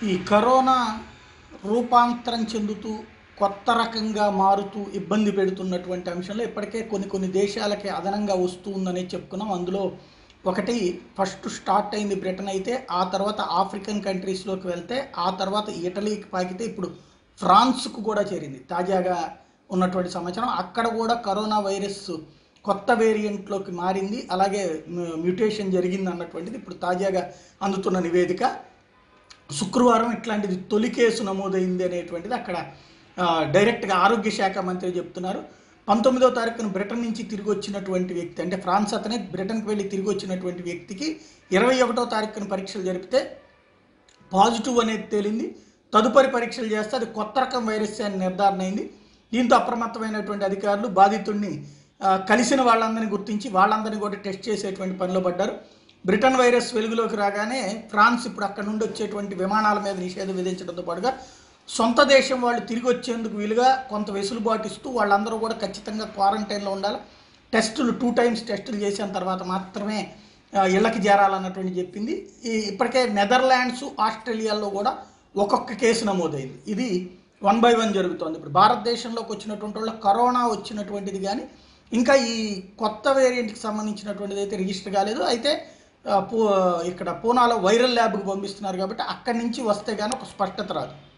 ఈ కరోనా రూపాంతరం చెందుతూ కొత్త రకంగా మారుతూ ఇబ్బంది పెడుతున్నటువంటి అంశంలో ఇప్పటికే కొన్ని కొన్ని దేశాలకి అదనంగా వస్తూ ఉందని చెప్పుకున్నాం అందులో ఒకటి ఫస్ట్ స్టార్ట్ అయింది బ్రిటన్ అయితే ఆ తర్వాత ఆఫ్రికన్ కంట్రీస్లోకి వెళ్తే ఆ తర్వాత ఇటలీకి పాకితే ఇప్పుడు ఫ్రాన్స్కు కూడా చేరింది తాజాగా ఉన్నటువంటి సమాచారం అక్కడ కూడా కరోనా వైరస్ కొత్త వేరియంట్లోకి మారింది అలాగే మ్యూటేషన్ జరిగింది అన్నటువంటిది ఇప్పుడు తాజాగా అందుతున్న నివేదిక శుక్రవారం ఇట్లాంటిది తొలి కేసు నమోదైంది అనేటువంటిది అక్కడ ఆ, డైరెక్ట్గా ఆరోగ్య శాఖ మంత్రి చెప్తున్నారు పంతొమ్మిదో తారీఖున బ్రిటన్ నుంచి తిరిగి వచ్చినటువంటి వ్యక్తి అంటే ఫ్రాన్స్ అతనే బ్రిటన్కి వెళ్ళి తిరిగి వచ్చినటువంటి వ్యక్తికి ఇరవై ఒకటో తారీఖున పరీక్షలు జరిపితే పాజిటివ్ అనేది తేలింది తదుపరి పరీక్షలు చేస్తే అది కొత్త రకం వైరస్ అని నిర్ధారణ అయింది దీంతో అప్రమత్తమైనటువంటి అధికారులు బాధితుడిని ఆ, కలిసిన వాళ్ళందరినీ గుర్తించి వాళ్ళందరినీ కూడా టెస్ట్ చేసేటువంటి పనిలో పడ్డారు బ్రిటన్ వైరస్ వెలుగులోకి రాగానే ఫ్రాన్స్ ఇప్పుడు అక్కడ నుండి వచ్చేటువంటి విమానాల మీద నిషేధం విధించడంతో పాటుగా సొంత దేశం వాళ్ళు తిరిగి వచ్చేందుకు వీలుగా కొంత వెసులుబాటు ఇస్తూ వాళ్ళందరూ కూడా ఖచ్చితంగా క్వారంటైన్లో ఉండాలి టెస్టులు టూ టైమ్స్ టెస్టులు చేసిన తర్వాత మాత్రమే ఆ, ఇళ్ళకి చేరాలన్నటువంటి చెప్పింది ఈ ఇప్పటికే నెదర్లాండ్స్ ఆస్ట్రేలియాలో కూడా ఒక్కొక్క కేసు నమోదైంది ఇది వన్ బై వన్ జరుగుతోంది ఇప్పుడు భారతదేశంలోకి వచ్చినటువంటి వాళ్ళు కరోనా వచ్చినటువంటిది కానీ ఇంకా ఈ కొత్త వేరియంట్కి సంబంధించినటువంటిది అయితే రిజిస్టర్ కాలేదు అయితే ఆ, పూ ఇక్కడ పూనాలో వైరల్ ల్యాబ్కి పంపిస్తున్నారు కాబట్టి అక్కడి నుంచి వస్తే కానీ ఒక స్పష్టత రాదు